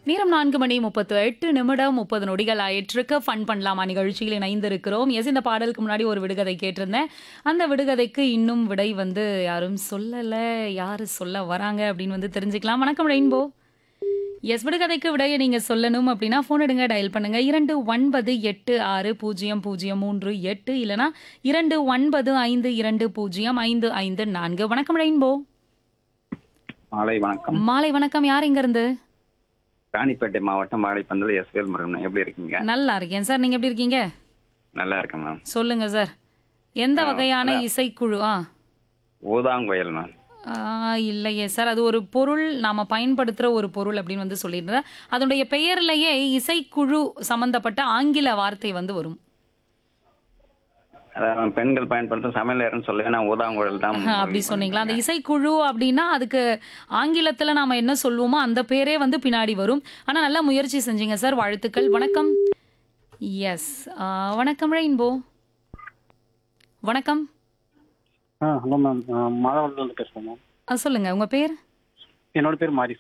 நேரம் நான்கு மணி முப்பத்து எட்டு நிமிடம் முப்பது நொடிகள் ஆயிற்றுக்கு ஃபன் பண்ணலாமா நிகழ்ச்சியில் இணைந்திருக்கிறோம் எஸ் இந்த பாடலுக்கு முன்னாடி ஒரு விடுகதை கேட்டிருந்தேன் அந்த விடுகதைக்கு இன்னும் விடை வந்து யாரும் சொல்லலை யார் சொல்ல வராங்க அப்படின்னு வந்து தெரிஞ்சுக்கலாம் வணக்கம் ரெயின்போ எஸ் விடுகதைக்கு விடையை நீங்கள் சொல்லணும் அப்படின்னா ஃபோன் எடுங்க டயல் பண்ணுங்க இரண்டு ஒன்பது எட்டு ஆறு பூஜ்ஜியம் பூஜ்ஜியம் மூன்று எட்டு இல்லைனா இரண்டு ஒன்பது ஐந்து இரண்டு பூஜ்ஜியம் ஐந்து ஐந்து நான்கு வணக்கம் ரெயின்போ மாலை வணக்கம் மாலை வணக்கம் யார் இருந்து ராணிப்பேட்டை மாவட்டம் வாழைப்பந்தல் எஸ் வேல் முருகன் எப்படி இருக்கீங்க நல்லா இருக்கேன் சார் நீங்க எப்படி இருக்கீங்க நல்லா இருக்கேன் மேம் சொல்லுங்க சார் எந்த வகையான இசைக்குழு ஆ ஊதாங்குயல் மேம் ஆ, இல்லையே சார் அது ஒரு பொருள் நாம பயன்படுத்துற ஒரு பொருள் அப்படின்னு வந்து சொல்லியிருந்தேன் அதனுடைய பெயர்லயே இசைக்குழு சம்பந்தப்பட்ட ஆங்கில வார்த்தை வந்து வரும் அதாவது பெண்கள் பயன்படுத்தும் சமையலர்னு சொல்ல நான் ஊதாங்குழல் தான் அப்படி சொன்னீங்களா அந்த இசைக்குழு அப்படின்னா அதுக்கு ஆங்கிலத்துல நாம என்ன சொல்லுவோமோ அந்த பேரே வந்து பின்னாடி வரும் ஆனா நல்லா முயற்சி செஞ்சீங்க சார் வாழ்த்துக்கள் வணக்கம் எஸ் வணக்கம் ரெயின்போ வணக்கம் ஆ ஹலோ மேம் மாதவரத்துலேருந்து பேசுகிறேன் மேம் ஆ, சொல்லுங்க உங்க பேர் என்னோட பேர் மாரி